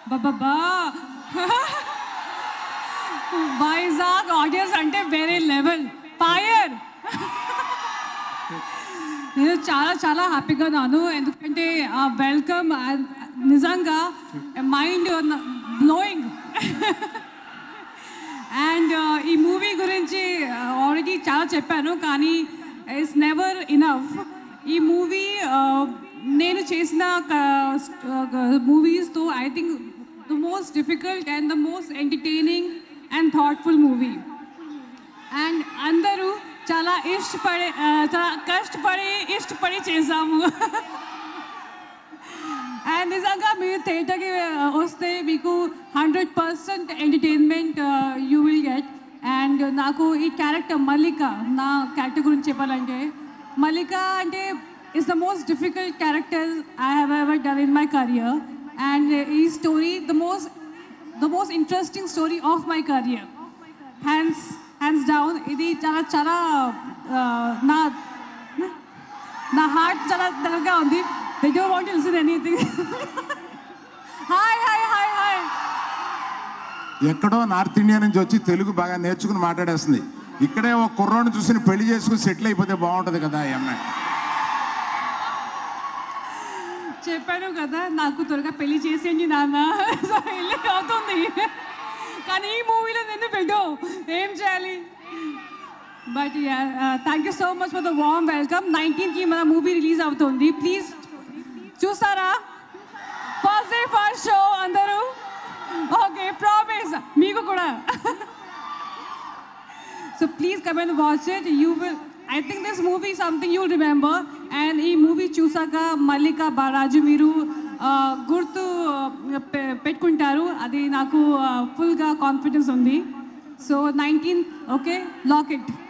బాబా Vizag audience అంటే వేరే level fire నేను చాలా చాలా హ్యాపీగా ఉన్నాను ఎందుకంటే ఆ వెల్కమ్ నిజంగా మైండ్ బ్లోయింగ్ అండ్ ఈ మూవీ గురించి ఆల్రెడీ చాలా చెప్పాను కానీ ఇట్స్ నెవర్ ఇనఫ్ ఈ మూవీ నేను చేసిన మూవీస్తో I think the most difficult and the most entertaining and thoughtful movie and అందరూ చాలా ఇష్టపడి ఆ, చాలా కష్టపడి ఇష్టపడి చేసాము అండ్ నిజంగా మీరు థియేటర్కి వస్తే మీకు hundred percent entertainment you will get and నాకు ఈ క్యారెక్టర్ మల్లిక నా క్యారెక్టర్ గురించి చెప్పాలంటే మల్లిక అంటే is the most difficult character I have ever done in my career and ఈ story the most the most interesting story of my career hands hands down ఇది చాలా చాలా ఆ, నా నా హార్ట్ చాలా దగ్గరగా ఉంది they don't want listen anything hi hi hi hi ఎక్కడో నార్త్ ఇండియా నుంచి వచ్చి తెలుగు బాగా నేర్చుకుని మాట్లాడేస్తుంది ఇక్కడే ఒక కుర్రోని చూసి పెళ్లి చేసుకుని సెటిల్ అయిపోతే బాగుంటుంది కదా ఈ అమ్మాయి చెప్పాను కదా నాకు త్వరగా పెళ్లి చేసేయండి నాన్న సో పెళ్ళి అవుతుంది కానీ ఈ మూవీలో నిన్ను పెట్టు ఏం చేయాలి but thank you so much for the warm welcome నైన్టీన్కి మన మూవీ రిలీజ్ అవుతుంది ప్లీజ్ చూస్తారా ఫస్ట్ డే ఫస్ట్ షో అందరూ ఓకే ప్రామిస్ మీకు కూడా so please come and watch it you will I think this movie something you remember and ఈ movie చూసాక మల్లిక బాలాజీ మీరు ఆ, గుర్తు ఆ, పె- పెట్టుకుంటారు అది నాకు ఫుల్గా కాన్ఫిడెన్స్ ఉంది so nineteen okay lock it